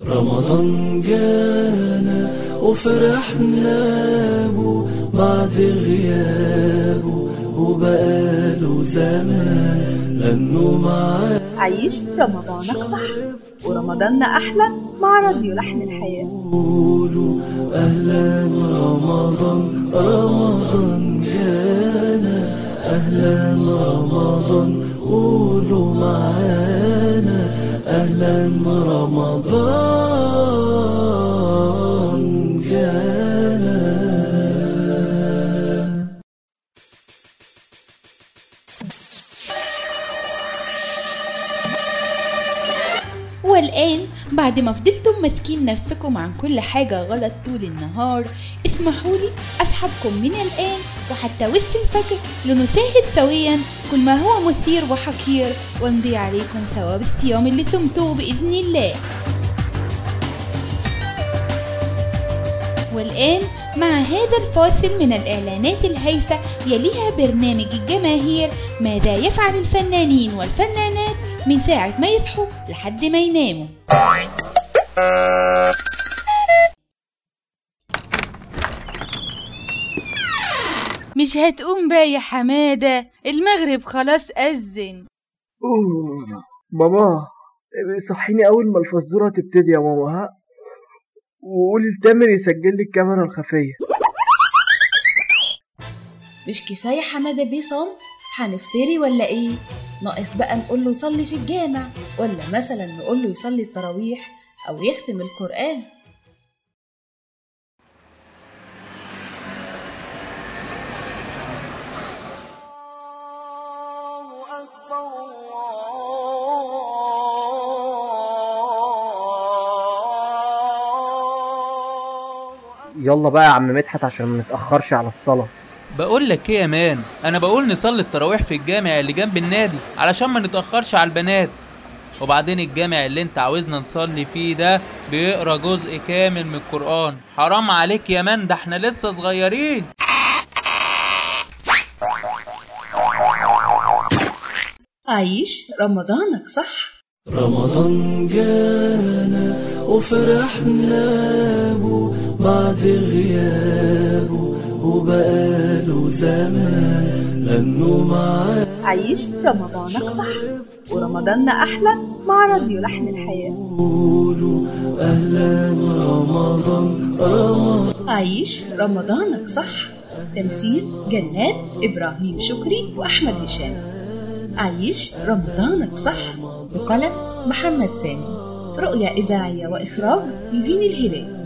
رمضان جانا وفرحنا بو بعد غيابه وبقاله زمان لأنه معاه عيش رمضانك صح ورمضاننا أحلى مع راديو لحن الحياة قولوا أهلا رمضان رمضان جانا أهلا رمضان قولوا معانا أهلا رمضان جانا والآن بعد ما فضلتم ماسكين نفسكم عن كل حاجة غلط طول النهار اسمحوا لي أسحبكم من الآن وحتى وسط الفجر لنشاهد سويا كل ما هو مثير وحقير ونضيع عليكم ثواب الصيام اللي صمتوه بإذن الله والآن مع هذا الفاصل من الإعلانات الهايفة يليها برنامج الجماهير ماذا يفعل الفنانين والفنانات من ساعة ما يصحوا لحد ما يناموا مش هتقوم بقى يا حمادة المغرب خلاص أذن أوه. ماما صحيني أول ما الفزورة تبتدي يا ماما ها وقولي لتامر يسجل لي الكاميرا الخفية مش كفاية حمادة بيه صام هنفتري ولا ايه ناقص بقى نقول له صلي في الجامع ولا مثلا نقول له يصلي التراويح او يختم القرآن يلا بقى يا عم مدحت عشان ما نتأخرش على الصلاة بقول لك ايه يا مان انا بقول نصلي التراويح في الجامع اللي جنب النادي علشان ما نتاخرش على البنات وبعدين الجامع اللي انت عاوزنا نصلي فيه ده بيقرا جزء كامل من القران حرام عليك يا مان ده احنا لسه صغيرين عيش رمضانك صح رمضان جانا وفرحنا بو بعد غيابه وبقاله زمان لأنه معاه عيش رمضانك صح ورمضاننا أحلى مع راديو لحن الحياة قولوا أهلا رمضان رمضان عيش رمضانك صح تمثيل جنات إبراهيم شكري وأحمد هشام عيش رمضانك صح بقلم محمد سامي رؤية إذاعية وإخراج نيفين الهلال